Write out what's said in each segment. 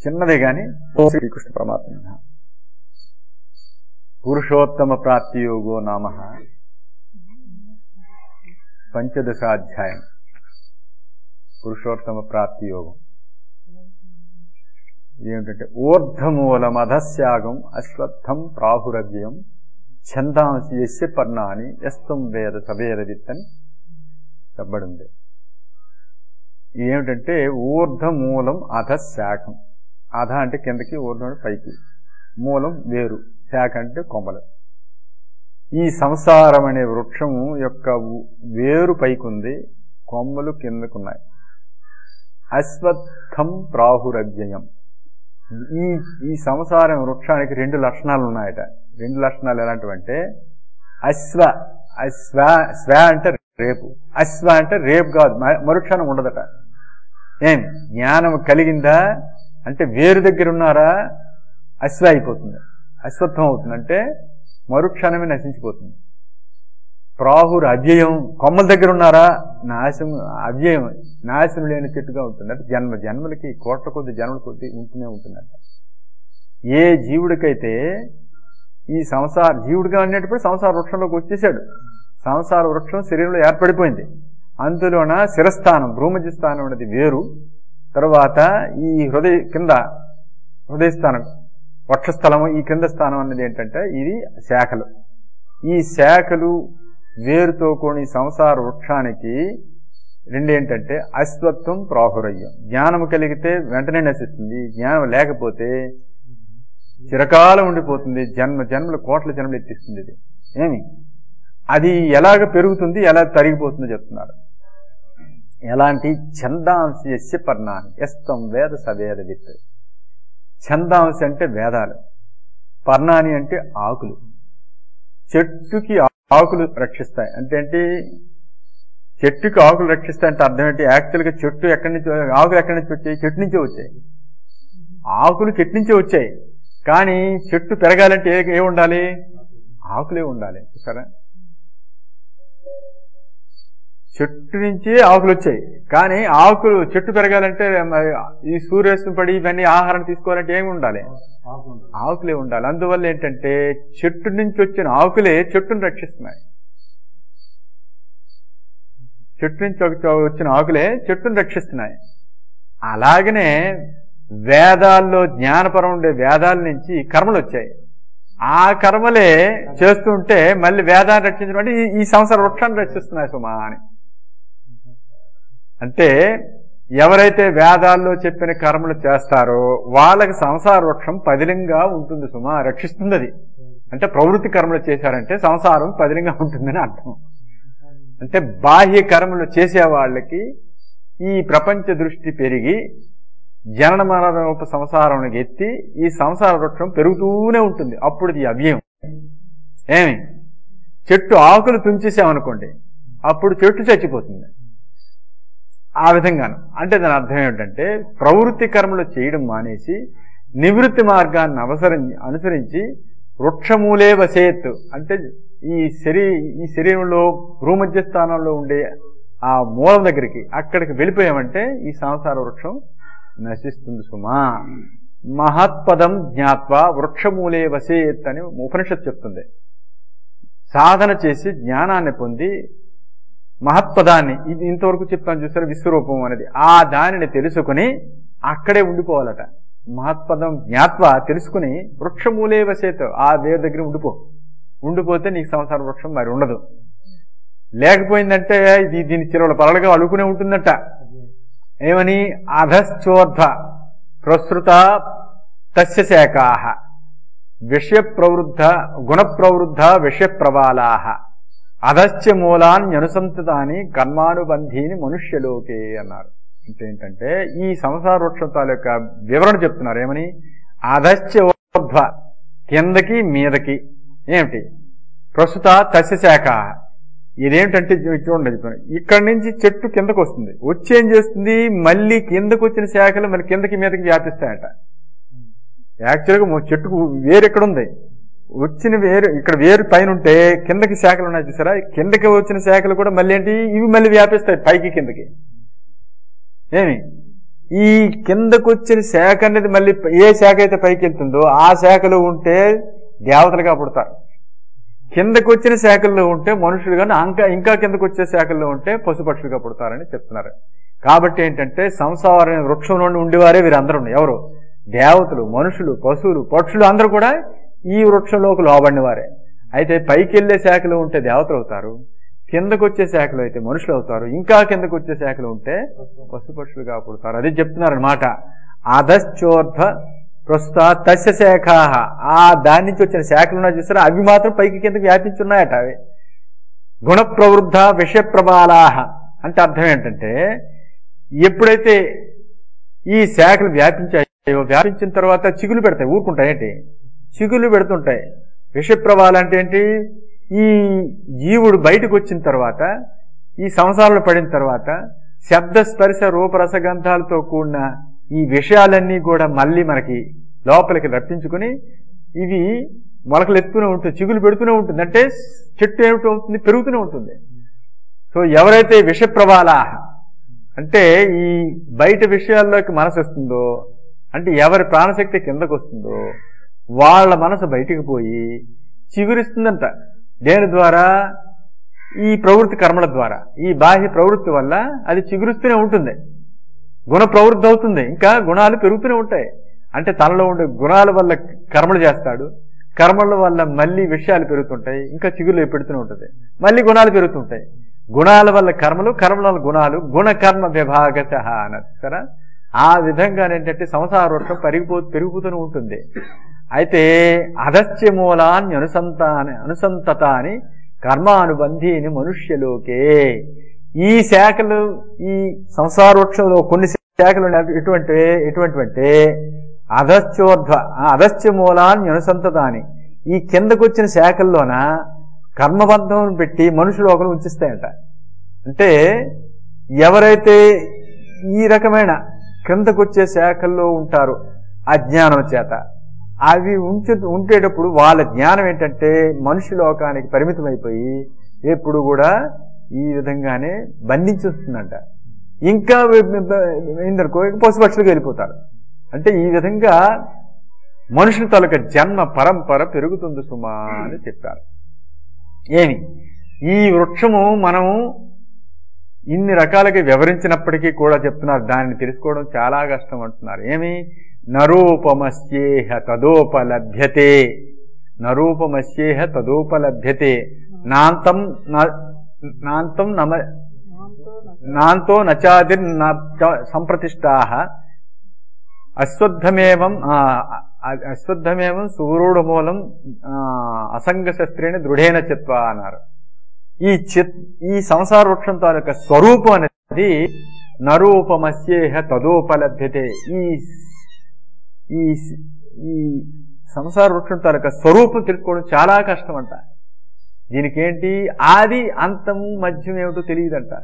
చిన్నదే గాని శ్రీకృష్ణ పరమాత్మ పురుషోత్తమ ప్రాప్తి యోగో నామ పంచదశాధ్యాయం పురుషోత్తమ ప్రాప్తి యోగం ఏమిటంటే ఊర్ధమూలం అధస్యాగం అశ్వత్థం ప్రాహురవ్యయం ఛందాంసి యస్య పర్ణాని ఎస్తం వేద సవేద విత్తని చెప్పబడింది ఏమిటంటే ఊర్ధమూలం అధ శాఖం అధ అంటే కిందకి ఊర్ధం అంటే పైకి మూలం వేరు శాఖ అంటే కొమ్మలు ఈ సంసారం అనే వృక్షము యొక్క వేరు పైకుంది కొమ్మలు కిందకున్నాయి అశ్వత్థం ప్రాహురవ్యయం ఈ ఈ సంసారం వృక్షానికి రెండు లక్షణాలు ఉన్నాయట రెండు లక్షణాలు ఎలాంటివంటే అశ్వ అశ్వ స్వ అంటే రేపు అశ్వ అంటే రేపు కాదు మరుక్షణం ఉండదట ఏం జ్ఞానం కలిగిందా అంటే వేరు దగ్గర ఉన్నారా అశ్వ అయిపోతుంది అశ్వత్థం అవుతుంది అంటే మరుక్షణమే నశించిపోతుంది ప్రాహుర్ అవ్యయం కొమ్మల దగ్గర ఉన్నారా నాశం అవ్యయం నాశనం లేని చెట్టుగా ఉంటుంది అంటే జన్మ జన్మలకి కోట్ల కొద్ది జన్మల కొద్ది ఉంటూనే ఉంటుందంట ఏ జీవుడికైతే ఈ సంసార జీవుడిగా అనేటప్పుడు సంసార వృక్షంలోకి వచ్చేసాడు సంసార వృక్షం శరీరంలో ఏర్పడిపోయింది అందులోన శిరస్థానం భ్రూమధ్య స్థానం అనేది వేరు తర్వాత ఈ హృదయ కింద హృదయస్థానం వక్షస్థలము ఈ కింద స్థానం అనేది ఏంటంటే ఇది శాఖలు ఈ శాఖలు వేరుతో కూడిన సంసార వృక్షానికి రెండేంటంటే అశ్వత్వం ప్రాహురయ్యం జ్ఞానం కలిగితే వెంటనే నశిస్తుంది జ్ఞానం లేకపోతే చిరకాలం ఉండిపోతుంది జన్మ జన్మలు కోట్ల జన్మలు ఎత్తిస్తుంది ఇది ఏమి అది ఎలాగ పెరుగుతుంది ఎలా తరిగిపోతుందో చెప్తున్నారు ఎలాంటి ఛందాంశ యస్య పర్ణాన్ని ఎస్తం వేద సవేద విత్ ఛందాంశ అంటే వేదాలు పర్ణాని అంటే ఆకులు చెట్టుకి ఆకులు రక్షిస్తాయి అంటే ఏంటి చెట్టుకి ఆకులు రక్షిస్తాయి అంటే అర్థం ఏంటి యాక్చువల్గా చెట్టు ఎక్కడి నుంచి ఆకులు ఎక్కడి నుంచి వచ్చాయి చెట్టు నుంచే వచ్చాయి ఆకులు చెట్టు నుంచే వచ్చాయి కానీ చెట్టు పెరగాలంటే ఏ ఏ ఉండాలి ఆకులే ఉండాలి చూసారా చెట్టు నుంచి ఆకులు వచ్చాయి కానీ ఆకులు చెట్టు పెరగాలంటే ఈ సూర్యరశ్మి పడి ఇవన్నీ ఆహారం తీసుకోవాలంటే ఏమి ఉండాలి ఆకులే ఉండాలి అందువల్ల ఏంటంటే చెట్టు నుంచి వచ్చిన ఆకులే చెట్టును రక్షిస్తున్నాయి చెట్టు నుంచి వచ్చిన ఆకులే చెట్టును రక్షిస్తున్నాయి అలాగనే వేదాల్లో జ్ఞానపరం ఉండే వేదాల నుంచి కర్మలు వచ్చాయి ఆ కర్మలే చేస్తుంటే మళ్ళీ వేదాన్ని రక్షించడం అంటే ఈ సంసార వృక్షాన్ని రక్షిస్తున్నాయి సుమా అని అంటే ఎవరైతే వేదాల్లో చెప్పిన కర్మలు చేస్తారో వాళ్ళకి సంసార వృక్షం పదిలంగా ఉంటుంది సుమా రక్షిస్తుంది అది అంటే ప్రవృత్తి కర్మలు చేశారంటే సంసారం పదిలంగా ఉంటుందని అర్థం అంటే బాహ్య కర్మలు చేసే వాళ్ళకి ఈ ప్రపంచ దృష్టి పెరిగి జనన మరణ రూప సంసారం ఎత్తి ఈ సంసార వృక్షం పెరుగుతూనే ఉంటుంది అప్పుడు ఇది అవ్యయం ఏమి చెట్టు ఆకులు తుంచేసామనుకోండి అప్పుడు చెట్టు చచ్చిపోతుంది ఆ విధంగాను అంటే దాని అర్థం ఏమిటంటే ప్రవృత్తి కర్మలు చేయడం మానేసి నివృత్తి మార్గాన్ని అవసరం అనుసరించి వృక్షమూలే వసేత్ అంటే ఈ శరీ ఈ శరీరంలో భూమధ్య స్థానంలో ఉండే ఆ మూలం దగ్గరికి అక్కడికి వెళ్ళిపోయామంటే ఈ సంసార వృక్షం నశిస్తుంది సుమా మహత్పదం జ్ఞాత్వ వృక్షమూలే వసేత్ అని ఉపనిషత్ చెప్తుంది సాధన చేసి జ్ఞానాన్ని పొంది మహత్పదాన్ని ఇది ఇంతవరకు చెప్తాను చూసారు విశ్వరూపం అనేది ఆ దానిని తెలుసుకుని అక్కడే ఉండిపోవాలట మహత్పదం జ్ఞాత్వ తెలుసుకుని వృక్షమూలే వసేత్ ఆ వేరు దగ్గర ఉండిపో ఉండిపోతే నీకు సంసార వృక్షం మరి ఉండదు లేకపోయిందంటే ఇది దీని చిరవల పరలుగా అలుకునే ఉంటుందట ఏమని అధశ్చోర్ధ ప్రసృత తస్య శాఖాహ విషయ ప్రవృద్ధ గుణ ప్రవృద్ధ విషయ ప్రవాళాహ అధశ్చ మూలాన్యనుసంతతాని కర్మానుబంధీని మనుష్యలోకే అన్నారు అంటే ఏంటంటే ఈ సంసార వృక్షం తాలూక వివరణ చెప్తున్నారు ఏమని అధశ్చ ఊర్ధ్వ కిందకి మీదకి ఏమిటి ప్రస్తుత తస్య శాఖ ఇదేమిటంటే చూడండి చెప్తాను ఇక్కడి నుంచి చెట్టు కిందకు వస్తుంది వచ్చి ఏం చేస్తుంది మళ్ళీ కిందకు వచ్చిన శాఖలు మళ్ళీ కిందకి మీదకి వ్యాపిస్తాయట యాక్చువల్గా చెట్టుకు వేరు ఎక్కడ ఉంది వచ్చిన వేరు ఇక్కడ వేరు పైన ఉంటే కిందకి శాఖలు ఉన్నాయి చూసారా కిందకి వచ్చిన శాఖలు కూడా మళ్ళీ ఏంటి ఇవి మళ్ళీ వ్యాపిస్తాయి పైకి కిందకి ఏమి ఈ కిందకు వచ్చిన శాఖ అనేది మళ్ళీ ఏ శాఖ అయితే పైకి వెళ్తుందో ఆ శాఖలో ఉంటే దేవతలుగా పుడతారు కిందకు వచ్చిన శాఖల్లో ఉంటే మనుషులు కానీ ఇంకా ఇంకా కిందకు వచ్చే శాఖల్లో ఉంటే పశుపక్షులుగా పుడతారని చెప్తున్నారు కాబట్టి ఏంటంటే సంసారం వృక్షం నుండి ఉండేవారే వీరందరూ ఎవరు దేవతలు మనుషులు పశువులు పక్షులు అందరూ కూడా ఈ వృక్షంలోకి లోబడిన వారే అయితే పైకి వెళ్ళే శాఖలో ఉంటే దేవతలు అవుతారు కిందకు వచ్చే శాఖలో అయితే మనుషులు అవుతారు ఇంకా కిందకు వచ్చే శాఖలు ఉంటే పశుపక్షులుగా పుడతారు అది చెప్తున్నారు అనమాట అధశ్చోర్ధ ప్రస్తుత తస్య శాఖ ఆ దాని నుంచి వచ్చిన శాఖలు ఉన్నాయి చూసారా అవి మాత్రం పైకి కిందకి వ్యాపించున్నాయట అవి గుణ ప్రవృద్ధ విషయ ప్రబాలాహ అంటే అర్థం ఏంటంటే ఎప్పుడైతే ఈ శాఖలు వ్యాపించాయో వ్యాపించిన తర్వాత చిగులు పెడతాయి ఊరుకుంటాయి ఏంటి చిగులు పెడుతుంటాయి విషప్రవాలు అంటే ఏంటి ఈ జీవుడు బయటకు వచ్చిన తర్వాత ఈ సంసారంలో పడిన తర్వాత శబ్ద స్పర్శ రూపరసగంధాలతో కూడిన ఈ విషయాలన్నీ కూడా మళ్ళీ మనకి లోపలికి రప్పించుకుని ఇవి మొలకలు ఎత్తుతూనే ఉంటుంది చిగులు పెడుతూనే ఉంటుంది అంటే చెట్టు ఏమిటి అవుతుంది పెరుగుతూనే ఉంటుంది సో ఎవరైతే విషప్రవాల అంటే ఈ బయట విషయాల్లోకి మనసు వస్తుందో అంటే ఎవరి ప్రాణశక్తి కిందకు వస్తుందో వాళ్ళ మనసు బయటికి పోయి చిగురిస్తుందంట దేని ద్వారా ఈ ప్రవృత్తి కర్మల ద్వారా ఈ బాహ్య ప్రవృత్తి వల్ల అది చిగురుస్తూనే ఉంటుంది గుణ ప్రవృద్ధి అవుతుంది ఇంకా గుణాలు పెరుగుతూనే ఉంటాయి అంటే తనలో ఉండే గుణాల వల్ల కర్మలు చేస్తాడు కర్మల వల్ల మళ్ళీ విషయాలు పెరుగుతుంటాయి ఇంకా చిగురు పెడుతూనే ఉంటుంది మళ్ళీ గుణాలు పెరుగుతుంటాయి గుణాల వల్ల కర్మలు కర్మల వల్ల గుణాలు గుణ కర్మ విభాగశ అన్నారు సరే ఆ విధంగా ఏంటంటే సంసార వృక్షం పెరిగిపో పెరిగిపోతూనే ఉంటుంది అయితే అదస్య మూలాన్ని అనుసంతాని అనుసంతత అని కర్మానుబంధీని మనుష్యలోకే ఈ శాఖలు ఈ సంసార వృక్షంలో కొన్ని శాఖలు ఉన్నాయి. ఎటువంటి ఎటువంటివంటే అధశ్చోర్ధ్వ అధశ్చ మూలాన్ని అనుసంతతాని ఈ కిందకు వచ్చిన శాఖల్లోన కర్మబంధం పెట్టి మనుషులు ఒకరు ఉంచిస్తాయంట అంటే ఎవరైతే ఈ రకమైన కిందకు వచ్చే శాఖల్లో ఉంటారో అజ్ఞానం చేత అవి ఉంచు ఉండేటప్పుడు వాళ్ళ జ్ఞానం ఏంటంటే మనుషు లోకానికి పరిమితమైపోయి ఎప్పుడు కూడా ఈ విధంగానే బంధించేస్తుందంట ఇంకా ఏందనుకో పశుపక్షులకు వెళ్ళిపోతారు అంటే ఈ విధంగా మనుషుల తాలూక జన్మ పరంపర పెరుగుతుంది సుమా అని చెప్పారు ఏమి ఈ వృక్షము మనం ఇన్ని రకాలుగా వివరించినప్పటికీ కూడా చెప్తున్నారు దాన్ని తెలుసుకోవడం చాలా కష్టం అంటున్నారు ఏమి నరూపమస్యేహ తదోపలభ్యతే నరూపమస్యేహ తదోపలభ్యతే నాంతం న- నాంతం నమ నాంతో నచాదిర్ సంప్రతిష్టా అశ్వత్థమేవం ఆ, అ- అశ్వత్థమేవం సురూఢమూలం అసంగశస్త్రేణ దృఢేన చిత్వ అన్నారు ఈ చిత్ ఈ సంసార వృక్షం తాలూక స్వరూపం అనేది నరూపమస్యేహ తదోపలభ్యతే ఈ ఈ ఈ సంసార వృక్షం తాలూక స్వరూపం తెలుసుకోవడం చాలా కష్టం అంట దీనికి ఏంటి ఆది అంతం మధ్యం ఏమిటో తెలియదంట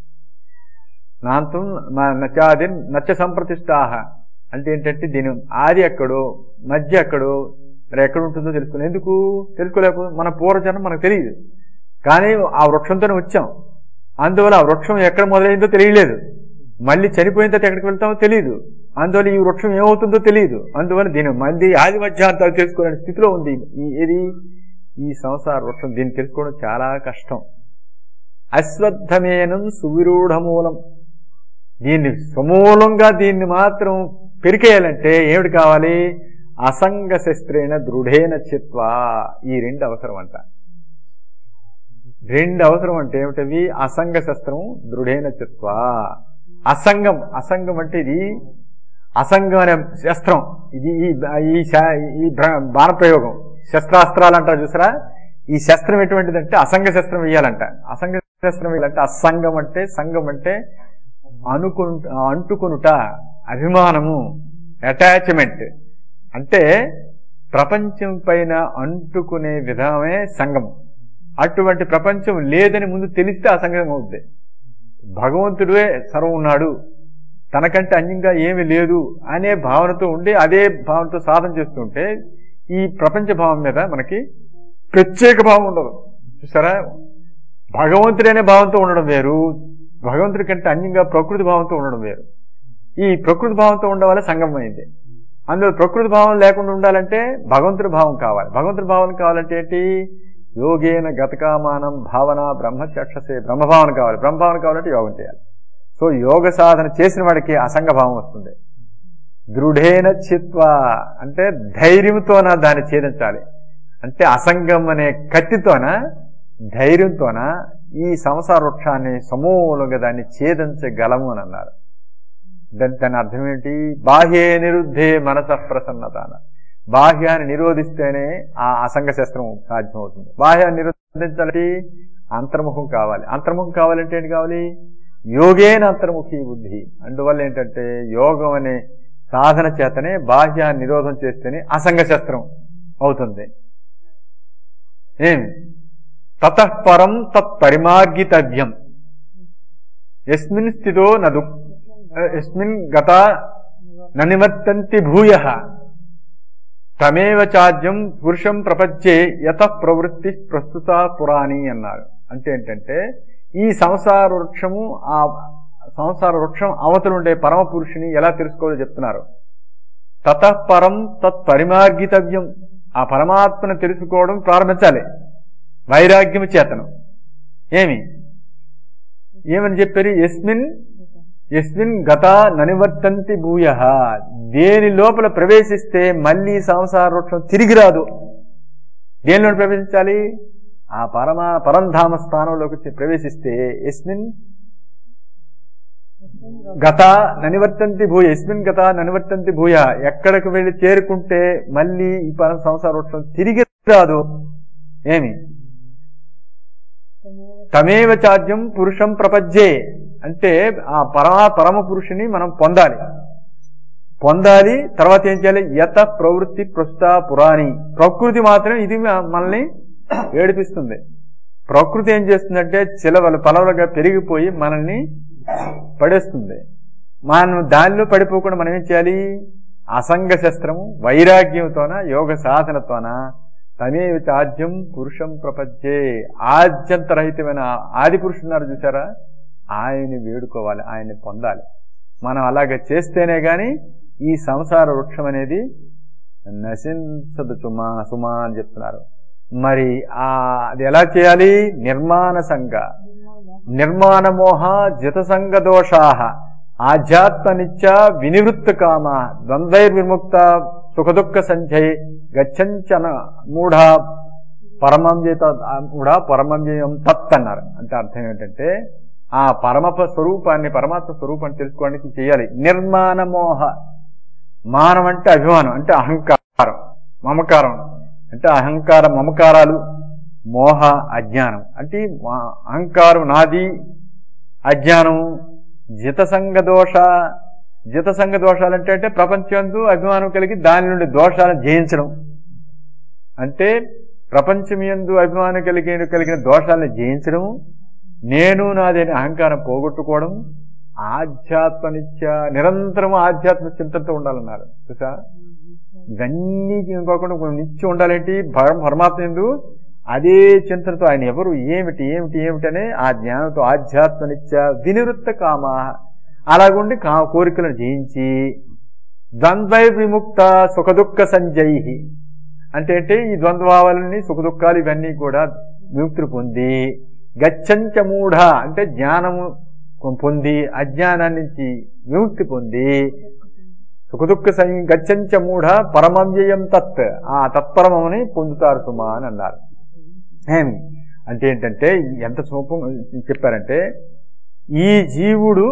నాంతం న- నచాది నచ్చ సంప్రతిష్టాహ అంటే ఏంటంటే దీని ఆది ఎక్కడో మధ్య ఎక్కడో మరి ఎక్కడ ఉంటుందో తెలుసుకుని ఎందుకు తెలుసుకోలేకపోతే మన పూర్వజన్మ మనకు తెలియదు కానీ ఆ వృక్షంతోనే వచ్చాం అందువల్ల ఆ వృక్షం ఎక్కడ మొదలైందో తెలియలేదు మళ్ళీ చనిపోయిన తర్వాత ఎక్కడికి వెళ్తామో తెలియదు అందువల్ల ఈ వృక్షం ఏమవుతుందో తెలియదు అందువల్ల దీని మళ్ళీ ఆది మధ్యాంతాలు తెలుసుకోలేని స్థితిలో ఉంది ఈ ఏది ఈ సంసార వృక్షం దీన్ని తెలుసుకోవడం చాలా కష్టం అశ్వత్థమేనం సువిరూఢమూలం దీన్ని సమూలంగా దీన్ని మాత్రం పెరికేయాలంటే ఏమిటి కావాలి అసంగ శస్త్రేణ దృఢేన చిత్వ ఈ రెండు అవసరం అంట రెండు అవసరం అంటే ఏమిటవి అసంగ శస్త్రం దృఢేన చిత్వ అసంగం అసంగం అంటే ఇది అసంగం అనే శస్త్రం ఇది ఈ ఈ శా- ఈ భ్ర- బాణప్రయోగం శస్త్రాస్త్రాలు అంటారు చూసారా ఈ శస్త్రం ఎటువంటిదంటే అసంగ శస్త్రం వేయాలంట అసంగ శస్త్రం వేయాలంటే అసంగం అంటే సంగం అంటే అనుకు అంటుకొనుట అభిమానము అటాచ్మెంట్ అంటే ప్రపంచం పైన అంటుకునే విధమే సంగం అటువంటి ప్రపంచం లేదని ముందు తెలిస్తే అసంగం అవుద్ది భగవంతుడే సర్వం ఉన్నాడు తనకంటే అన్యంగా ఏమీ లేదు అనే భావనతో ఉండి అదే భావనతో సాధన చేస్తుంటే ఈ ప్రపంచ భావం మీద మనకి ప్రత్యేక భావం ఉండదు చూసారా భగవంతుడనే భావంతో ఉండడం వేరు భగవంతుడి కంటే అన్యంగా ప్రకృతి భావంతో ఉండడం వేరు ఈ ప్రకృతి భావంతో ఉండడం వల్ల సంగమం అయింది అందులో ప్రకృతి భావం లేకుండా ఉండాలంటే భగవంతుడి భావం కావాలి భగవంతుడి భావం కావాలంటే ఏంటి యోగేన గతకామానం భావన బ్రహ్మచక్షసే బ్రహ్మభావన కావాలి బ్రహ్మభావన కావాలంటే యోగం చేయాలి సో యోగ సాధన చేసిన వాడికి అసంగ భావం వస్తుంది దృఢేన చిత్వ అంటే ధైర్యంతోన దాన్ని ఛేదించాలి అంటే అసంగం అనే కత్తితోన ధైర్యంతోన ఈ సంసార వృక్షాన్ని సమూలంగా దాన్ని ఛేదించగలము అని అన్నారు దాని దాని అర్థం ఏంటి బాహ్యే నిరుద్ధే మనస ప్రసన్నత అన్న బాహ్యాన్ని నిరోధిస్తేనే ఆ అసంగ శస్త్రం సాధ్యమవుతుంది బాహ్యాన్ని నిరోధించాలంటే అంతర్ముఖం కావాలి అంతర్ముఖం కావాలంటే ఏంటి కావాలి యోగేన అంతర్ముఖి బుద్ధి అందువల్ల ఏంటంటే యోగం అనే సాధన చేతనే బాహ్యాన్ని నిరోధం చేస్తేనే అసంగ శస్త్రం అవుతుంది ఏమి తతఃపరం తత్పరిమార్గితవ్యం ఎస్మిన్ స్థితో నదు ఎస్మిన్ గత ననివర్తంతి భూయ తమేవ చాద్యం పురుషం ప్రపంచే యత ప్రవృత్తి ప్రస్తుత పురాణి అన్నారు అంటే ఏంటంటే ఈ సంసార వృక్షము ఆ సంసార వృక్షం అవతలుండే పరమ పురుషుని ఎలా తెలుసుకోవాలో చెప్తున్నారు తతఃపరం తత్పరిమార్గితవ్యం ఆ పరమాత్మను తెలుసుకోవడం ప్రారంభించాలి వైరాగ్యము చేతను ఏమి ఏమని చెప్పారు ఎస్మిన్ ఎస్మిన్ గత ననివర్తంతి భూయ దేని లోపల ప్రవేశిస్తే మళ్ళీ సంసార వృక్షం తిరిగి రాదు దేనిలో ప్రవేశించాలి ఆ పరమ పరంధామ స్థానంలోకి వచ్చి ప్రవేశిస్తే ఎస్మిన్ గత ననివర్తంతి భూయ ఎస్మిన్ గత ననివర్తంతి భూయ ఎక్కడికి వెళ్ళి చేరుకుంటే మళ్ళీ ఈ పరం సంసార వృక్షం తిరిగి రాదు ఏమి తమేవ చాద్యం పురుషం ప్రపంచే అంటే ఆ పరమా పరమ పురుషుని మనం పొందాలి పొందాలి తర్వాత ఏం చేయాలి యత ప్రవృత్తి ప్రస్తుత పురాణి ప్రకృతి మాత్రం ఇది మ- మనల్ని ఏడిపిస్తుంది ప్రకృతి ఏం చేస్తుందంటే చిలవలు పలవలుగా పెరిగిపోయి మనల్ని పడేస్తుంది మనం దానిలో పడిపోకుండా మనం ఏం చేయాలి అసంగ శస్త్రము వైరాగ్యంతోన యోగ సాధనతోన తమేవ చాద్యం పురుషం ప్రపంచే ఆద్యంతరహితమైన ఆది పురుషున్నారు చూసారా ఆయన్ని వేడుకోవాలి ఆయన్ని పొందాలి మనం అలాగ చేస్తేనే గాని ఈ సంసార వృక్షం అనేది నశించదు సుమా సుమా అని చెప్తున్నారు మరి ఆ అది ఎలా చేయాలి నిర్మాణ సంఘ నిర్మాణ మోహ జిత సంఘ దోషాహ ఆధ్యాత్మ నిత్య వినివృత్త కామ ద్వంద్వైర్విముక్త సుఖదుఃఖ సంచయ్ గచ్చంచన మూఢ పరమంవ్యత మూఢ పరమంవ్యం తత్ అన్నారు అంటే అర్థం ఏంటంటే ఆ పరమ స్వరూపాన్ని పరమాత్మ స్వరూపాన్ని తెలుసుకోవడానికి చేయాలి నిర్మాణ మోహ మానం అంటే అభిమానం అంటే అహంకారం మమకారం అంటే అహంకార మమకారాలు మోహ అజ్ఞానం అంటే మా- అహంకారం నాది అజ్ఞానం జితసంగ దోష జితసంగ దోషాలు అంటే అంటే ప్రపంచంతో అభిమానం కలిగి దాని నుండి దోషాలను జయించడం అంటే ప్రపంచం ఎందు అభిమానం కలిగిన కలిగిన దోషాలను జయించడం నేను నాదేని అహంకారం పోగొట్టుకోవడం ఆధ్యాత్మ నిత్య నిరంతరం ఆధ్యాత్మ చింతనతో ఉండాలన్నారు చూసా ఇవన్నీ కాకుండా కొంచెం నిత్యం ఉండాలేంటి పరమ పరమాత్మ ఎందు అదే చింతనతో ఆయన ఎవరు ఏమిటి ఏమిటి ఏమిటి అనే ఆ జ్ఞానంతో ఆధ్యాత్మ నిత్య వినివృత్త కామ అలాగుండి కా కోరికలను జయించి ద్వంద్వై విముక్త సుఖదుఃఖ సంజయి అంటే అంటే ఈ ద్వంద్వాలని సుఖదుఖాలు ఇవన్నీ కూడా విముక్తులు పొంది గచ్చంచ మూఢ అంటే జ్ఞానము పొంది అజ్ఞానాన్ని నుంచి విముక్తి పొంది సుఖదుఃఖ సంయ గచ్చంచ మూఢ పరమవ్యయం తత్ ఆ తత్పరమని పొందుతారు సుమా అని అన్నారు ఏమి అంటే ఏంటంటే ఎంత సూపం చెప్పారంటే ఈ జీవుడు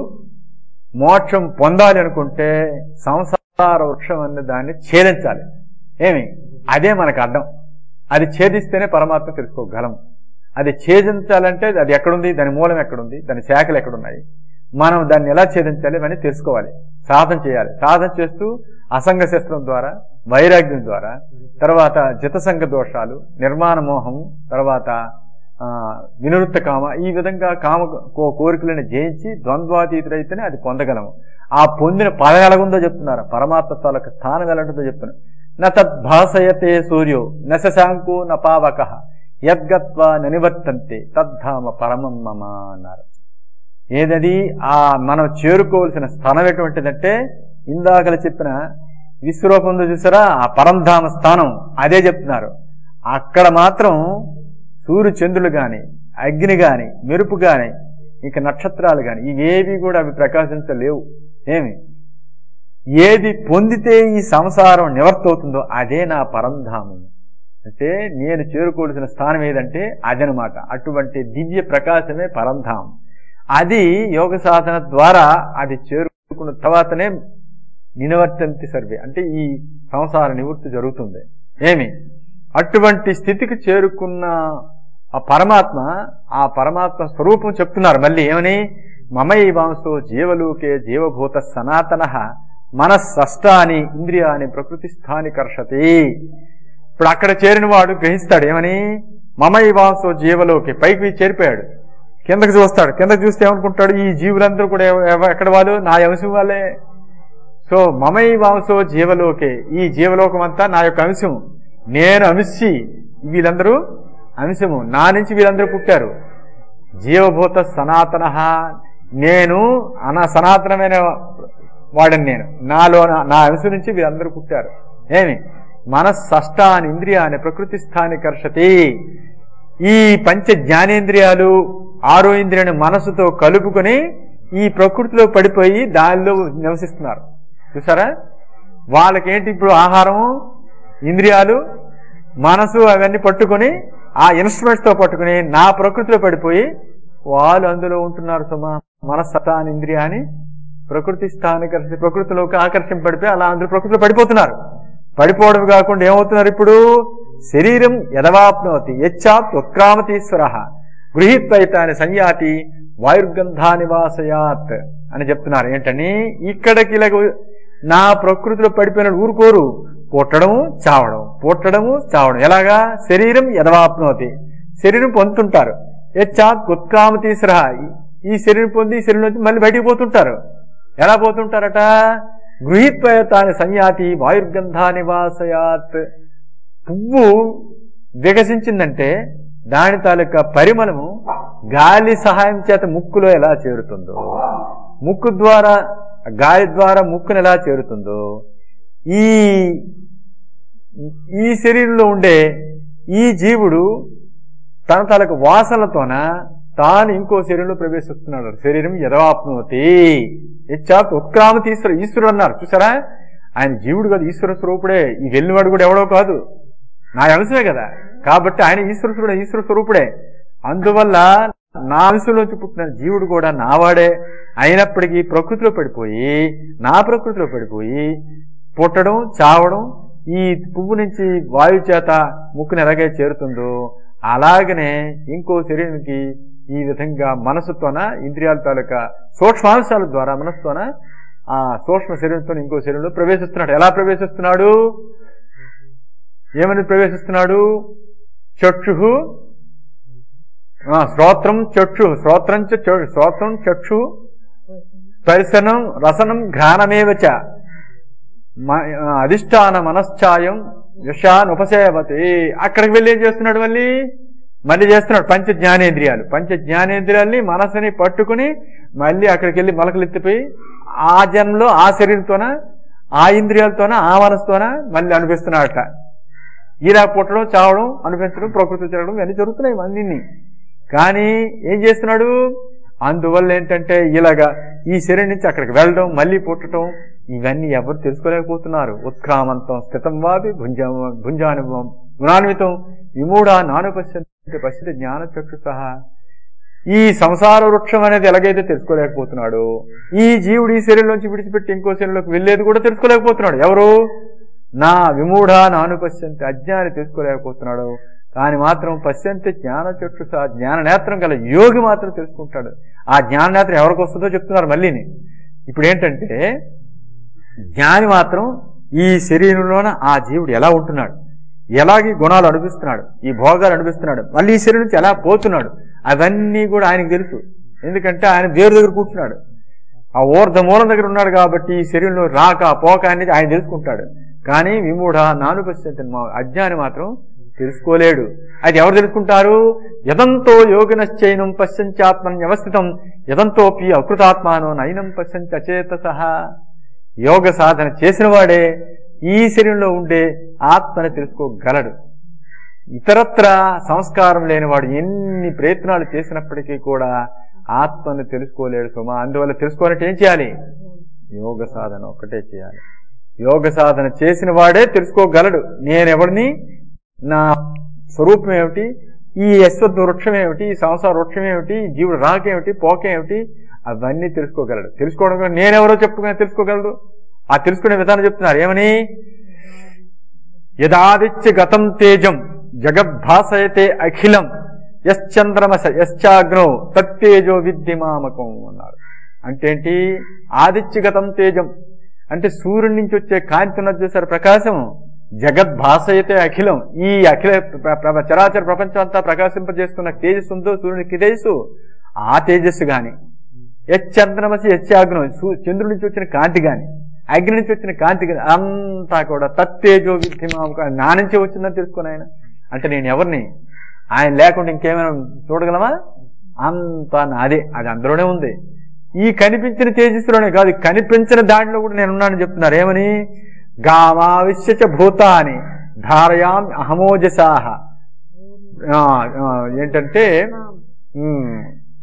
మోక్షం పొందాలి అనుకుంటే సంసార వృక్షం అనే దాన్ని ఛేదించాలి ఏమి అదే మనకు అడ్డం అది ఛేదిస్తేనే పరమాత్మ తెలుసుకోగలం అది ఛేదించాలంటే అది ఎక్కడుంది దాని మూలం ఎక్కడుంది దాని శాఖలు ఎక్కడున్నాయి మనం దాన్ని ఎలా ఛేదించాలి అని తెలుసుకోవాలి సాధన చేయాలి సాధన చేస్తూ అసంగ శస్త్రం ద్వారా వైరాగ్యం ద్వారా తర్వాత జితసంగ దోషాలు నిర్మాణ మోహము తర్వాత ఆ, వినివృత్త కామ ఈ విధంగా కామ కో- కోరికలను జయించి ద్వంద్వాతీతుడైతేనే అది పొందగలము ఆ పొందిన పదం ఎలాగుందో చెప్తున్నారు పరమాత్మ తాలూకు స్థానం ఎలాంటిదో చెప్తున్నారు న తద్భాసయతే సూర్యో న శశాంకో న పావక యద్గత్వా ననివర్తంతే తద్ధామ పరమం మమ అన్నారు ఏదది ఆ మనం చేరుకోవలసిన స్థానం ఎటువంటిదంటే ఇందాకలు చెప్పిన విశ్వరూపంలో చూసారా ఆ పరంధామ స్థానం అదే చెప్తున్నారు అక్కడ మాత్రం సూర్య చంద్రులు గాని అగ్ని గాని మెరుపు గాని ఇక నక్షత్రాలు గాని ఇవేవి కూడా అవి ప్రకాశించలేవు ఏమి ఏది పొందితే ఈ సంసారం నివర్తవుతుందో అదే నా పరంధామం అంటే నేను చేరుకోవలసిన స్థానం ఏదంటే అదనమాట అటువంటి దివ్య ప్రకాశమే పరంధామం అది యోగ సాధన ద్వారా అది చేరుకున్న తర్వాతనే నినవర్తంతి సర్వే అంటే ఈ సంసార నివృత్తి జరుగుతుంది ఏమి అటువంటి స్థితికి చేరుకున్న ఆ పరమాత్మ ఆ పరమాత్మ స్వరూపం చెప్తున్నారు మళ్ళీ ఏమని మమైవాంసో జీవలోకే జీవభూత సనాతన మనస్సష్టాని ఇంద్రియాని ప్రకృతి స్థాని కర్షతి ఇప్పుడు అక్కడ చేరిన వాడు గ్రహిస్తాడు ఏమని మమైవాంసో జీవలోకి పైకి చేరిపోయాడు కిందకి చూస్తాడు కిందకి చూస్తే ఏమనుకుంటాడు ఈ జీవులందరూ కూడా ఎవ- ఎవ- ఎక్కడ వాళ్ళు నా అంశం వాళ్ళే సో మమై వాంసో జీవలోకే ఈ జీవలోకం అంతా నా యొక్క అంశం నేను అంశి వీళ్ళందరూ అంశము నా నుంచి వీళ్ళందరూ పుట్టారు జీవభూత సనాతన నేను అన సనాతనమైన వాడని నేను నాలో నా- నా అంశం నుంచి వీళ్ళందరూ పుట్టారు ఏమి మనస్సష్టాని ఇంద్రియాన్ని ప్రకృతి స్థాని కర్షతి ఈ పంచ జ్ఞానేంద్రియాలు ఆరో ఇంద్రియాన్ని మనసుతో కలుపుకొని ఈ ప్రకృతిలో పడిపోయి దానిలో నివసిస్తున్నారు చూసారా వాళ్ళకేంటి ఇప్పుడు ఆహారము ఇంద్రియాలు మనసు అవన్నీ పట్టుకొని ఆ ఇన్స్ట్రుమెంట్స్ తో పట్టుకుని నా ప్రకృతిలో పడిపోయి వాళ్ళు అందులో ఉంటున్నారు సుమా మనస్సతాని ఇంద్రియాని ప్రకృతి స్థానిక ప్రకృతిలోకి ఆకర్షింపడిపోయి అలా అందరూ ప్రకృతిలో పడిపోతున్నారు పడిపోవడం కాకుండా ఏమవుతున్నారు ఇప్పుడు శరీరం యదవాప్నోతి యచ్చాత్ ఉత్క్రామతీశ్వర గృహీత్వైతాన్ని సంయాతి వాయుర్గంధా నివాసయాత్ అని చెప్తున్నారు ఏంటని ఇక్కడికి ఇలాగ నా ప్రకృతిలో పడిపోయిన ఊరుకోరు పుట్టడము చావడం పుట్టడము చావడం ఎలాగా శరీరం యదవాప్నోతి శరీరం పొందుతుంటారు యచ్చాత్ ఉత్క్రామతీశ్వర ఈ శరీరం పొంది ఈ శరీరం నుంచి మళ్ళీ బయటికి పోతుంటారు ఎలా పోతుంటారట గృహీత్వయతాన్ని సంయాతి వాయుర్గంధా నివాసయాత్ పువ్వు వికసించిందంటే దాని తాలూకా పరిమళము గాలి సహాయం చేత ముక్కులో ఎలా చేరుతుందో ముక్కు ద్వారా గాలి ద్వారా ముక్కును ఎలా చేరుతుందో ఈ ఈ శరీరంలో ఉండే ఈ జీవుడు తన తాలూకు వాసనలతోన తాను ఇంకో శరీరంలో ప్రవేశిస్తున్నాడు శరీరం యదవాప్నోతి ఇచ్చాత్ ఉత్క్రామతి ఈశ్వరు ఈశ్వరుడు అన్నారు చూసారా ఆయన జీవుడు కాదు ఈశ్వర స్వరూపుడే ఈ వెళ్ళినవాడు కూడా ఎవడో కాదు నా అంశమే కదా కాబట్టి ఆయన ఈశ్వరుడు ఈశ్వర స్వరూపుడే అందువల్ల నా అంశంలోంచి పుట్టిన జీవుడు కూడా నావాడే అయినప్పటికీ ప్రకృతిలో పడిపోయి నా ప్రకృతిలో పడిపోయి పుట్టడం చావడం ఈ పువ్వు నుంచి వాయు చేత ముక్కుని ఎలాగే చేరుతుందో అలాగనే ఇంకో శరీరానికి ఈ విధంగా మనసుతోన ఇంద్రియాల తాలూకా సూక్ష్మాంశాల ద్వారా మనసుతోన ఆ సూక్ష్మ శరీరంతో ఇంకో శరీరంలో ప్రవేశిస్తున్నాడు ఎలా ప్రవేశిస్తున్నాడు ఏమని ప్రవేశిస్తున్నాడు చక్షు శ్రోత్రం చక్షు శ్రోత్రం చ చ- శ్రోత్రం చక్షు స్పర్శనం రసనం ఘ్రాణమేవచ మ- అధిష్టాన మనశ్చాయం యశాన్ ఉపసేవతి అక్కడికి వెళ్ళి ఏం చేస్తున్నాడు మళ్ళీ మళ్ళీ చేస్తున్నాడు పంచ జ్ఞానేంద్రియాలు పంచ జ్ఞానేంద్రియాల్ని మనసుని పట్టుకుని మళ్ళీ అక్కడికి వెళ్ళి మొలకలెత్తిపోయి ఆ జన్మలో ఆ శరీరంతోన ఆ ఇంద్రియాలతోన ఆ మనసుతోన మళ్ళీ అనిపిస్తున్నాడట ఇలా పుట్టడం చావడం అనిపించడం ప్రకృతి తిరగడం ఇవన్నీ జరుగుతున్నాయి అన్ని కానీ ఏం చేస్తున్నాడు అందువల్ల ఏంటంటే ఇలాగా ఈ శరీరం నుంచి అక్కడికి వెళ్ళడం మళ్ళీ పుట్టడం ఇవన్నీ ఎవరు తెలుసుకోలేకపోతున్నారు ఉత్క్రామంతం స్థితం వాపి భుంజ భుంజానుభవం గుణాన్వితం విమూఢ నాను పశ్యంతి పశ్యతి జ్ఞాన చక్షు సహా ఈ సంసార వృక్షం అనేది ఎలాగైతే తెలుసుకోలేకపోతున్నాడు ఈ జీవుడు ఈ శరీరంలోంచి విడిచిపెట్టి ఇంకో శరీరంలోకి వెళ్ళేది కూడా తెలుసుకోలేకపోతున్నాడు ఎవరు నా విమూఢ నాను పశ్యంతి అజ్ఞాని తెలుసుకోలేకపోతున్నాడు కానీ మాత్రం పశ్యంతి జ్ఞాన చక్షు సహా జ్ఞాన నేత్రం గల యోగి మాత్రం తెలుసుకుంటాడు ఆ జ్ఞాన నేత్రం ఎవరికి వస్తుందో చెప్తున్నారు మళ్ళీని ఇప్పుడు ఏంటంటే జ్ఞాని మాత్రం ఈ శరీరంలోన ఆ జీవుడు ఎలా ఉంటున్నాడు ఎలాగీ గుణాలు అనిపిస్తున్నాడు ఈ భోగాలు అనిపిస్తున్నాడు మళ్ళీ ఈ శరీరం నుంచి ఎలా పోతున్నాడు అవన్నీ కూడా ఆయనకు తెలుసు ఎందుకంటే ఆయన వేరు దగ్గర కూర్చున్నాడు ఆ ఊర్ధ మూలం దగ్గర ఉన్నాడు కాబట్టి ఈ శరీరంలో రాక పోక అనేది ఆయన తెలుసుకుంటాడు కానీ విమూఢ నాను పశ్చంతి అజ్ఞాని మాత్రం తెలుసుకోలేడు అది ఎవరు తెలుసుకుంటారు యదంతో యోగినశ్చైనం పశ్చంచాత్మన్ వ్యవస్థితం యదంతోపి అకృతాత్మానో నైనం పశ్చంచ అచేత సహా యోగ సాధన చేసిన వాడే ఈ శరీరంలో ఉండే ఆత్మని తెలుసుకోగలడు ఇతరత్ర సంస్కారం లేనివాడు ఎన్ని ప్రయత్నాలు చేసినప్పటికీ కూడా ఆత్మను తెలుసుకోలేడు సుమా అందువల్ల తెలుసుకోవాలంటే ఏం చేయాలి యోగ సాధన ఒక్కటే చేయాలి యోగ సాధన చేసిన వాడే తెలుసుకోగలడు నేనెవడిని నా స్వరూపం ఏమిటి ఈ యశ్వత్ వృక్షం ఏమిటి ఈ సంసార వృక్షం ఏమిటి ఈ జీవుడు రాకేమిటి పోకేమిటి అవన్నీ తెలుసుకోగలడు తెలుసుకోవడం కూడా నేనెవరో చెప్పుకుని తెలుసుకోగలడు ఆ తెలుసుకునే విధానం చెప్తున్నారు ఏమని యదాదిత్య గతం తేజం జగద్భాసయతే అఖిలం యశ్చంద్రమస యశ్చాగ్నో తత్తేజో విద్యమామకం అన్నారు అంటే ఏంటి ఆదిత్యగతం తేజం అంటే సూర్యుడి నుంచి వచ్చే కాంతి ఉన్నది చూసారు ప్రకాశం జగద్భాసయతే అఖిలం ఈ అఖిల ప్ర- ప్ర- చరాచర ప్రపంచం అంతా ప్రకాశింపజేస్తున్న తేజస్సు ఉందో సూర్యునికి తేజస్సు ఆ తేజస్సు గాని యశ్చంద్రమసి యశ్చాగ్నం సూ- చంద్రుడి నుంచి వచ్చిన కాంతి గాని అగ్ని నుంచి వచ్చిన కాంతి గాని అంతా కూడా తత్తేజో విద్యమామకం నా నుంచి వచ్చిందని తెలుసుకుని ఆయన అంటే నేను ఎవరిని ఆయన లేకుండా ఇంకేమైనా చూడగలమా అంతా నాదే అది అందులోనే ఉంది ఈ కనిపించిన తేజస్సులోనే కాదు కనిపించిన దాంట్లో కూడా నేను ఉన్నానని చెప్తున్నారు ఏమని గామావిశ్యచ భూతాని ధారయాం అహమోజసాహ ఆ, ఆ, ఏంటంటే ఉమ్,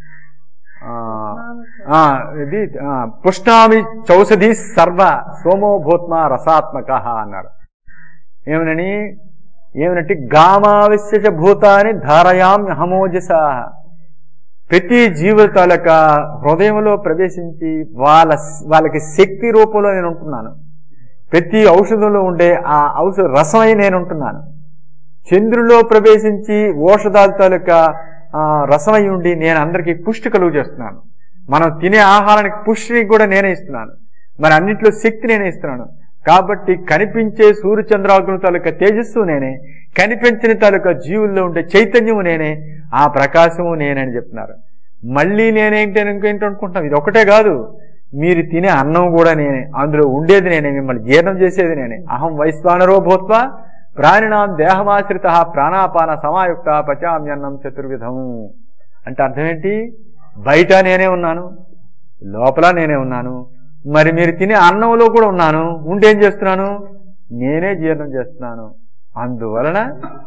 ఆ, ఆ, ఇది ఆ, పుష్ణామి చౌషధి సర్వ సోమో భూత్మ రసాత్మక అన్నారు ఏమనని ఏమనంటే గామావిశ్యచ భూతాన్ని ధారయాం అహమోజసా ప్రతి జీవుల తాలూక హృదయంలో ప్రవేశించి వాళ్ళ వాళ్ళకి శక్తి రూపంలో నేను ఉంటున్నాను ప్రతి ఔషధంలో ఉండే ఆ ఔషధ రసమై నేను ఉంటున్నాను చంద్రులో ప్రవేశించి ఔషధాల తాలూకా ఆ, రసమై ఉండి నేను అందరికీ పుష్టి కలుగు చేస్తున్నాను మనం తినే ఆహారానికి పుష్టిని కూడా నేనే ఇస్తున్నాను మరి అన్నింటిలో శక్తి నేనే ఇస్తున్నాను కాబట్టి కనిపించే సూర్యచంద్రాగ్నుల తాలూకా తేజస్సు నేనే కనిపించిన తాలూకా జీవుల్లో ఉండే చైతన్యము నేనే ఆ ప్రకాశము నేనని చెప్తున్నారు మళ్ళీ నేనేంటి ఇంకేంటి అనుకుంటున్నాం ఇది ఒకటే కాదు మీరు తినే అన్నం కూడా నేనే అందులో ఉండేది నేనే మిమ్మల్ని జీర్ణం చేసేది నేనే అహం వైశ్వానరో భూత్వ ప్రాణినాం దేహమాశ్రిత ప్రాణాపాన సమాయుక్త పచామ్యన్నం చతుర్విధం అంటే అర్థం ఏంటి బయట నేనే ఉన్నాను లోపల నేనే ఉన్నాను మరి మీరు తినే అన్నంలో కూడా ఉన్నాను ఉంటేం చేస్తున్నాను నేనే జీర్ణం చేస్తున్నాను అందువలన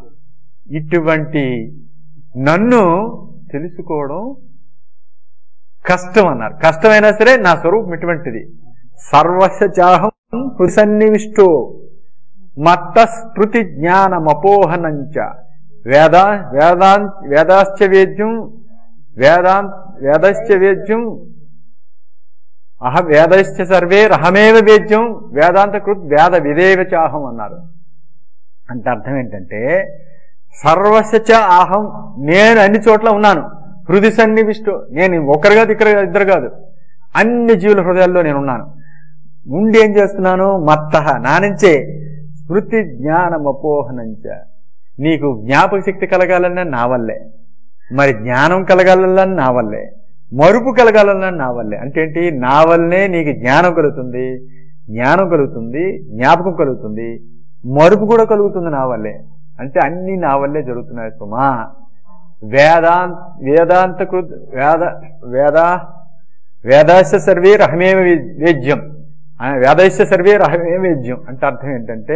ఇటువంటి నన్ను తెలుసుకోవడం కష్టం అన్నారు కష్టమైనా సరే నా స్వరూపం ఇటువంటిది సర్వస్య చాహం హృసన్నివిష్టో మత్త స్మృతి జ్ఞానమపోహనంచ వేదా వేదాం వేదాశ్చ వేద్యం వేదాం వేదశ్చ వేద్యం అహ వేదశ్చ సర్వే రహమేవ వేద్యం వేదాంత కృత్ వేద విదేవ చాహం అన్నారు అంటే అర్థం ఏంటంటే సర్వస్య చ అహం నేను అన్ని చోట్ల ఉన్నాను హృది సన్నివిష్టు నేను ఒకరు కాదు ఇక్కడ ఇద్దరు కాదు అన్ని జీవుల హృదయాల్లో నేను ఉన్నాను ఉండి ఏం చేస్తున్నాను మత్త నా నుంచే స్మృతి జ్ఞానం అపోహనంచ నీకు జ్ఞాపక శక్తి కలగాలన్నా నా వల్లే మరి జ్ఞానం కలగాలన్నా నా వల్లే మరుపు కలగాలన్నా నా వల్లే అంటే ఏంటి నా వల్లనే నీకు జ్ఞానం కలుగుతుంది జ్ఞానం కలుగుతుంది జ్ఞాపకం కలుగుతుంది మరుపు కూడా కలుగుతుంది నా వల్లే అంటే అన్ని నా వల్లే జరుగుతున్నాయి సుమా వేదాంత వేదాంత కృత్ వేద వేద వేదాశ సర్వే రహమేవ వే- వేద్యం ఆ, వేదాశ సర్వే రహమేవ వేద్యం అంటే అర్థం ఏంటంటే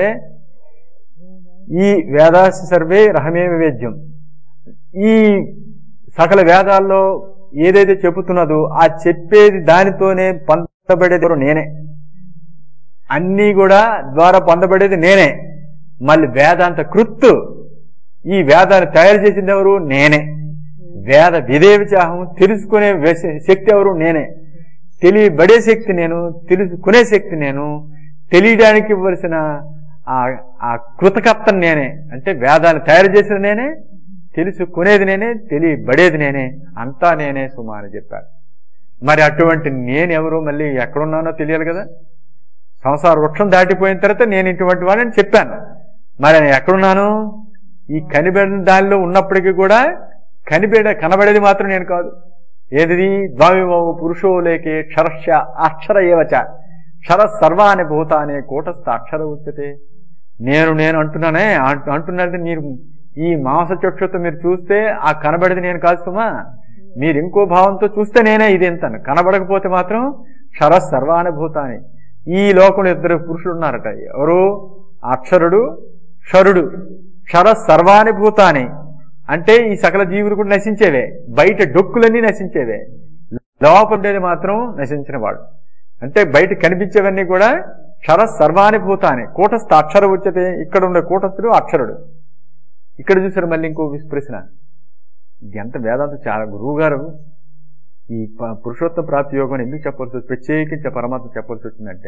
ఈ వేదాశ సర్వే రహమేవ వేద్యం ఈ సకల వేదాల్లో ఏదైతే చెబుతున్నదో ఆ చెప్పేది దానితోనే పొందబడేది ఎవరు నేనే అన్నీ కూడా ద్వారా పొందబడేది నేనే మళ్ళీ వేదాంత కృత్తు ఈ వేదాన్ని తయారు చేసింది ఎవరు నేనే వేద విదేవిచాహం తెలుసుకునే వేసే- శక్తి ఎవరు నేనే తెలియబడే శక్తి నేను తెలుసుకునే శక్తి నేను తెలియడానికి ఇవ్వవలసిన ఆ ఆ కృతకర్తను నేనే అంటే వేదాన్ని తయారు చేసిన నేనే తెలుసుకునేది నేనే తెలియబడేది నేనే అంతా నేనే సుమా అని చెప్పారు మరి అటువంటి నేను ఎవరు మళ్ళీ ఎక్కడున్నానో తెలియాలి కదా సంసార వృక్షం దాటిపోయిన తర్వాత నేను ఇటువంటి వాడిని చెప్పాను మరి నేను ఎక్కడున్నాను ఈ కనిపెడిన దానిలో ఉన్నప్పటికీ కూడా కనిపెడ కనబడేది మాత్రం నేను కాదు ఏది ద్వావిమో పురుషో లేకే క్షరస్య అక్షర ఏవచ క్షర సర్వాని భూతానే కూటస్థ అక్షర ఉచ్యతే నేను నేను అంటున్నానే అంటు- అంటున్నది మీరు ఈ మాంస చక్షుతో మీరు చూస్తే ఆ కనబడేది నేను కాదు సుమా మీరు ఇంకో భావంతో చూస్తే నేనే ఇది ఎంతను కనబడకపోతే మాత్రం క్షర సర్వానుభూతాన్ని ఈ లోకంలో ఇద్దరు పురుషులు ఉన్నారట ఎవరు అక్షరుడు క్షరుడు క్షర సర్వానుభూతాన్ని అంటే ఈ సకల జీవులు కూడా నశించేవే బయట డొక్కులన్నీ నశించేవే లోపల ఉండేది మాత్రం నశించిన వాడు అంటే బయట కనిపించేవన్నీ కూడా క్షర సర్వానుభూతాన్ని కూటస్థ అక్షర ఉచ్యతే ఇక్కడ ఉండే కూటస్థుడు అక్షరుడు ఇక్కడ చూసారు మళ్ళీ ఇంకో ప్రశ్న ఇది ఎంత వేదాంతం చాలా గురువు గారు ఈ ప- పురుషోత్తమ ప్రాప్తి యోగం ఎందుకు చెప్పాల్సి వచ్చింది ప్రత్యేకించి పరమాత్మ చెప్పాల్సి వచ్చిందంటే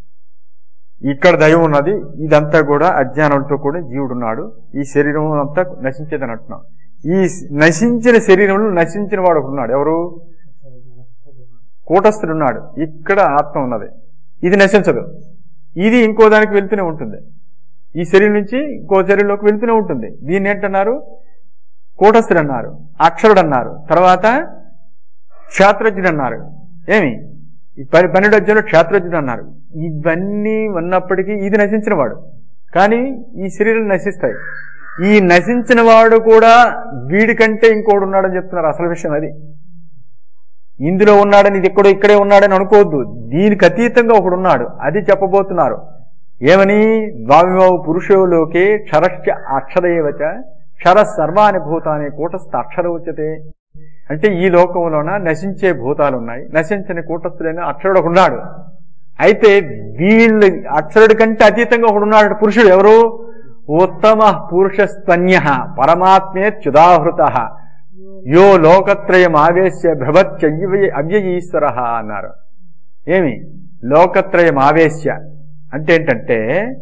ఇక్కడ దైవం ఉన్నది ఇదంతా కూడా అజ్ఞానంతో కూడా జీవుడు ఉన్నాడు ఈ శరీరం అంతా నశించేదని అంటున్నాం ఈ నశించిన శరీరంలో నశించిన వాడు ఒకడు ఉన్నాడు ఎవరు కూటస్థుడు ఉన్నాడు ఇక్కడ ఆత్మ ఉన్నది ఇది నశించదు ఇది ఇంకో దానికి వెళ్తూనే ఉంటుంది ఈ శరీరం నుంచి ఇంకో శరీరంలోకి వెళ్తూనే ఉంటుంది దీన్ని ఏంటన్నారు కూటస్థుడు అన్నారు అక్షరుడు అన్నారు తర్వాత క్షేత్రజ్ఞుడు అన్నారు ఏమి ఈ పని పన్నెండు అధ్యాయంలో క్షేత్రజ్ఞుడు అన్నారు ఇవన్నీ ఉన్నప్పటికీ ఇది నశించిన వాడు కానీ ఈ శరీరం నశిస్తాయి ఈ నశించిన వాడు కూడా వీడికంటే ఇంకోడు ఉన్నాడని చెప్తున్నారు అసలు విషయం అది ఇందులో ఉన్నాడని ఇది ఎక్కడో ఇక్కడే ఉన్నాడని అనుకోవద్దు దీనికి అతీతంగా ఒకడు ఉన్నాడు అది చెప్పబోతున్నారు ఏమని ద్వావిమౌ పురుషోలోకే క్షరశ్చ అక్షరయేవచ క్షర సర్వాని భూతాన్ని కూటస్థ అక్షర ఉచ్యతే అంటే ఈ లోకంలోన నశించే భూతాలు ఉన్నాయి నశించని కూటస్థుడైన అక్షరుడు ఒకడు ఉన్నాడు అయితే వీళ్ళు అక్షరుడి కంటే అతీతంగా ఒకడు ఉన్నాడు పురుషుడు ఎవరు ఉత్తమ పురుషస్తన్య పరమాత్మే చ్యుదాహృత యో లోకత్రయం ఆవేశ్య భ్రవత్యవ్య అవ్యయీశ్వర అన్నారు ఏమి లోకత్రయం ఆవేశ్య అంటే ఏంటంటే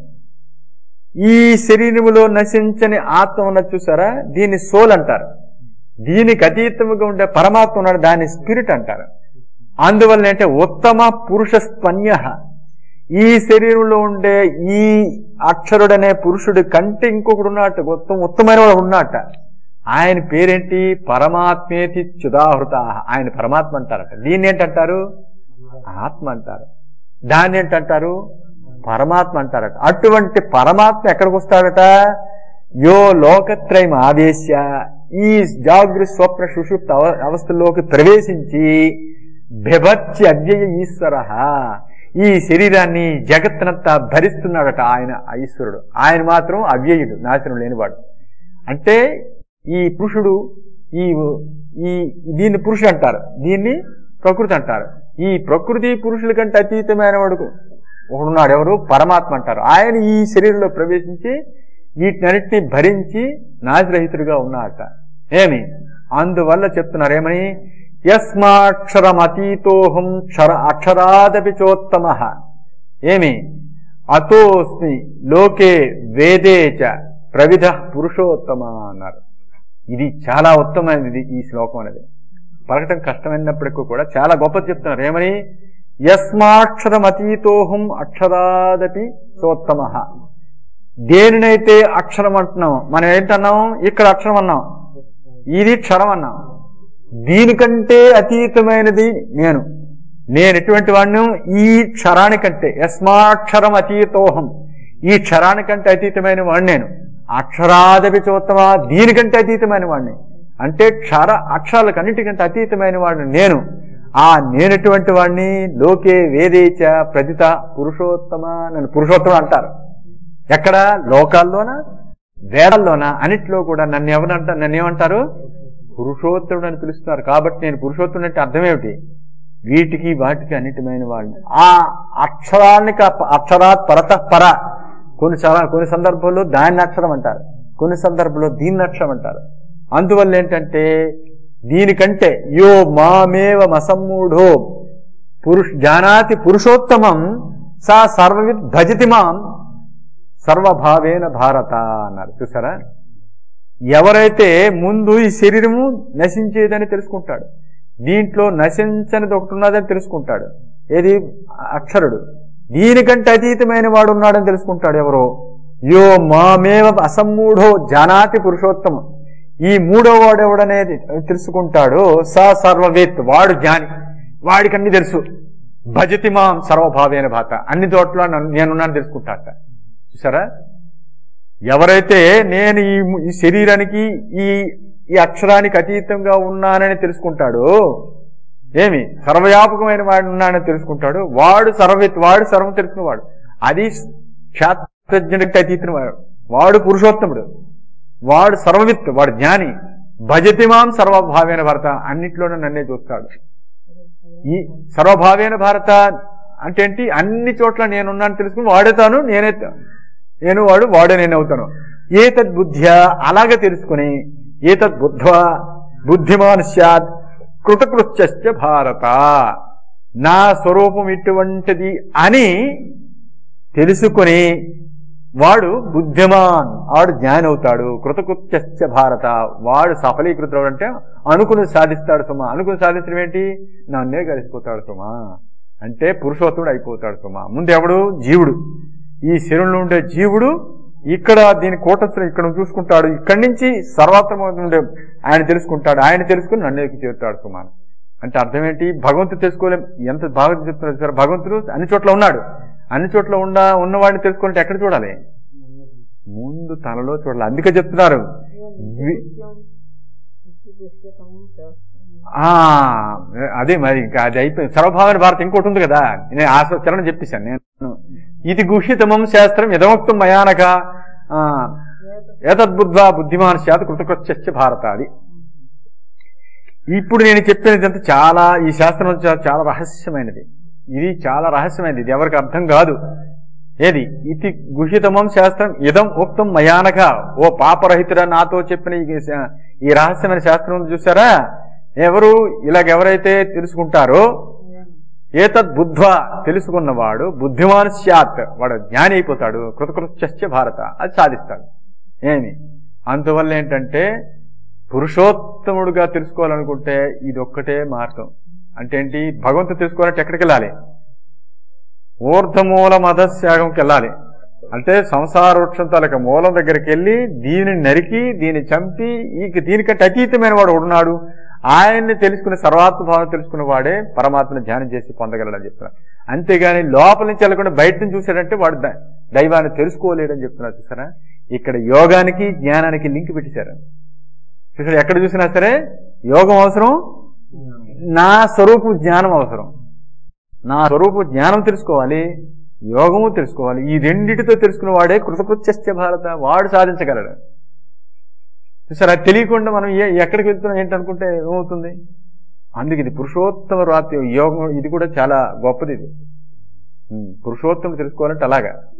ఈ శరీరములో నశించని ఆత్మ ఉన్నది చూసారా దీన్ని సోల్ అంటారు దీనికి అతీతముగా ఉండే పరమాత్మ ఉన్నాడు దాన్ని స్పిరిట్ అంటారు అందువల్ల అంటే ఉత్తమ పురుష స్పన్య ఈ శరీరంలో ఉండే ఈ అక్షరుడనే పురుషుడి కంటే ఇంకొకడు ఉన్నట్టు ఉత్తమ ఉత్తమైన వాడు ఉన్నట్ట ఆయన పేరేంటి పరమాత్మేతి చుదాహృత ఆయన పరమాత్మ అంటారట దీన్ని ఏంటంటారు ఆత్మ అంటారు దాన్ని ఏంటంటారు పరమాత్మ అంటారట అటువంటి పరమాత్మ ఎక్కడికి వస్తాడట యో లోకత్రయం ఆవేశ్య ఈ జాగృతి స్వప్న సుషుప్త అవ- అవస్థల్లోకి ప్రవేశించి బిభత్సి అవ్యయ ఈశ్వర ఈ శరీరాన్ని జగత్తునంతా భరిస్తున్నాడట ఆయన ఆ ఈశ్వరుడు ఆయన మాత్రం అవ్యయుడు నాశనం లేనివాడు అంటే ఈ పురుషుడు ఈ ఈ దీన్ని పురుషుడు అంటారు దీన్ని ప్రకృతి అంటారు ఈ ప్రకృతి పురుషుల కంటే అతీతమైన వాడు ఒకడున్నాడు ఎవరు పరమాత్మ అంటారు ఆయన ఈ శరీరంలో ప్రవేశించి వీటినన్నిటిని భరించి నాశరహితుడిగా ఉన్నాడట ఏమి అందువల్ల చెప్తున్నారు ఏమని యస్మాక్షరమతీతోహం క్షర అక్షరాదపి చోత్తమ ఏమి అతోస్మి లోకే వేదే చ ప్రవిధ పురుషోత్తమ అన్నారు ఇది చాలా ఉత్తమైనది ఈ శ్లోకం అనేది పలకటం కష్టమైనప్పటికీ కూడా చాలా గొప్ప చెప్తున్నారు ఏమని యస్మాక్షరమతీతోహం అక్షరాదపి చోత్తమ దేనినైతే అక్షరం అంటున్నాం మనం ఏంటన్నాం ఇక్కడ అక్షరం అన్నాం ఇది క్షరం అన్నాం దీనికంటే అతీతమైనది నేను నేను ఎటువంటి వాడిని ఈ క్షరానికంటే యస్మాక్షరం అతీతోహం ఈ క్షరానికంటే అతీతమైన వాడిని నేను అక్షరాదపి చోత్తమ దీనికంటే అతీతమైన వాడిని అంటే క్షర అక్షరాలకు అన్నిటికంటే అతీతమైన వాడిని నేను ఆ నేనటువంటి వాడిని లోకే వేదేచ ప్రతిత పురుషోత్తమ నన్ను పురుషోత్తమ అంటారు ఎక్కడ లోకాల్లోన వేదాల్లోన అన్నిట్లో కూడా నన్ను ఎవరంట నన్ను ఏమంటారు పురుషోత్తముడు అని పిలుస్తున్నారు కాబట్టి నేను పురుషోత్తముడు అంటే అర్థం ఏమిటి వీటికి వాటికి అన్నిటిమైన వాడిని ఆ అక్షరానికి అప- అక్షరాత్ పరత పర కొన్ని సర- కొన్ని సందర్భాల్లో దాన్ని అక్షరం అంటారు కొన్ని సందర్భంలో దీన్ని అక్షరం అంటారు అందువల్ల ఏంటంటే దీనికంటే యో మామేవ మసమ్మూఢో పురుష్ జానాతి పురుషోత్తమం సా సర్వవిద్ భజతి మాం సర్వభావేన భారత అన్నారు చూసారా ఎవరైతే ముందు ఈ శరీరము నశించేదని తెలుసుకుంటాడు దీంట్లో నశించనిది ఒకటి ఉన్నదని తెలుసుకుంటాడు ఏది అక్షరుడు దీనికంటే అతీతమైన వాడు ఉన్నాడని తెలుసుకుంటాడు ఎవరో యో మామేవ అసమ్మూఢో జానాతి పురుషోత్తమం ఈ మూడో వాడు ఎవడనేది తెలుసుకుంటాడు స సర్వవేత్ వాడు జ్ఞాని వాడికి అన్ని తెలుసు భజతి మాం సర్వభావేన భాత అన్ని చోట్ల నన్ను- నేనున్నాను తెలుసుకుంటాట చూసారా ఎవరైతే నేను ఈ ఈ శరీరానికి ఈ ఈ అక్షరానికి అతీతంగా ఉన్నానని తెలుసుకుంటాడో ఏమి సర్వవ్యాపకమైన వాడు ఉన్నానని తెలుసుకుంటాడు వాడు సర్వ వాడు సర్వం తెలుసుకున్నవాడు అది శాస్త్రజ్ఞుడికి అతీతం వాడు వాడు పురుషోత్తముడు వాడు సర్వవిత్ వాడు జ్ఞాని భజతిమాం సర్వభావేన భరత అన్నిట్లోనూ నన్నే చూస్తాడు ఈ సర్వభావేన భారత అంటే ఏంటి అన్ని చోట్ల నేనున్నాను తెలుసుకుని వాడే తాను నేనే త- నేను వాడు వాడే నేను అవుతాను ఏ తద్బుద్ధ్య అలాగే తెలుసుకుని ఏ తద్బుద్ధ బుద్ధిమాన్ స్యాత్ కృతకృత్య భారత నా స్వరూపం ఇటువంటిది అని తెలుసుకుని వాడు బుద్ధిమాన్ వాడు జ్ఞాని అవుతాడు కృతకృత్య భారత వాడు సఫలీకృతుడు అంటే అనుకుని సాధిస్తాడు సుమా అనుకుని సాధించడం ఏంటి నన్నే కలిసిపోతాడు సుమా అంటే పురుషోత్తముడు అయిపోతాడు సుమా ముందు ఎవడు జీవుడు ఈ శరీరంలో ఉండే జీవుడు ఇక్కడ దీని కూటస్థులు ఇక్కడ చూసుకుంటాడు ఇక్కడి నుంచి సర్వాత్మ ఉండే ఆయన తెలుసుకుంటాడు ఆయన తెలుసుకుని నన్నేకి చేరుతాడు సుమా అంటే అర్థం ఏంటి భగవంతుడు తెలుసుకోలేం ఎంత బాగా చెప్తున్నారు సార్ భగవంతుడు అన్ని చోట్ల ఉన్నాడు అన్ని చోట్ల ఉన్న ఉన్నవాడిని తెలుసుకోవాలంటే ఎక్కడ చూడాలి ముందు తనలో చూడాలి అందుకే చెప్తున్నారు వి- ఆ అదే మరి ఇంకా అది అయిపోయింది సర్వభావన భారత ఇంకోటి ఉంది కదా నేను ఆ చరణం చెప్పేశాను నేను ఇది గుహ్యతమం శాస్త్రం ఇదమక్తం మయానక ఆ, ఏతద్బుద్ధ్వా బుద్ధిమాన్ శాత కృతకృత్య భారత అది ఇప్పుడు నేను చెప్పినదంతా చాలా ఈ శాస్త్రం చా- చాలా రహస్యమైనది ఇది చాలా రహస్యమైనది ఇది ఎవరికి అర్థం కాదు ఏది ఇది గుహితమం శాస్త్రం ఇదం ఉక్తం మయానక ఓ పాపరహితుడా నాతో చెప్పిన ఈ శా- ఈ రహస్యమైన శాస్త్రం ఉంది చూసారా ఎవరు ఇలాగెవరైతే తెలుసుకుంటారో ఏతద్ బుద్ధ్వ తెలుసుకున్నవాడు బుద్ధిమాన్ స్యాత్ వాడు జ్ఞాని అయిపోతాడు కృతకృత్య భారత అది సాధిస్తాడు ఏమి అందువల్ల ఏంటంటే పురుషోత్తముడుగా తెలుసుకోవాలనుకుంటే ఇది ఒక్కటే మార్గం అంటే ఏంటి భగవంతుడు తెలుసుకోవాలంటే ఎక్కడికి వెళ్ళాలి ఊర్ధమూల మధస్యాగంకి వెళ్ళాలి అంటే సంసార వృక్షం తాలూక మూలం దగ్గరికి వెళ్ళి దీనిని నరికి దీన్ని చంపి ఈ దీనికంటే అతీతమైన వాడు ఉన్నాడు ఆయన్ని తెలుసుకునే సర్వాత్మ భావం తెలుసుకున్న వాడే పరమాత్మను ధ్యానం చేసి పొందగలడని చెప్తున్నారు అంతేగాని లోపల నుంచి వెళ్ళకుండా బయట నుంచి చూశాడంటే వాడు ద- దైవాన్ని తెలుసుకోలేడని చెప్తున్నారు చూసారా ఇక్కడ యోగానికి జ్ఞానానికి లింక్ పెట్టేశారు చూసారు ఎక్కడ చూసినా సరే యోగం అవసరం నా స్వరూపు జ్ఞానం అవసరం నా స్వరూపు జ్ఞానం తెలుసుకోవాలి యోగము తెలుసుకోవాలి ఈ రెండిటితో తెలుసుకున్న వాడే కృతకృత్యస్య భారత వాడు సాధించగలడు చూసారా తెలియకుండా మనం ఏ ఎక్కడికి వెళ్తున్నాం ఏంటనుకుంటే ఏమవుతుంది అందుకే ఇది పురుషోత్తమ రాత్రి యోగం ఇది కూడా చాలా గొప్పది ఇది ఉమ్, పురుషోత్తముడు తెలుసుకోవాలంటే అలాగా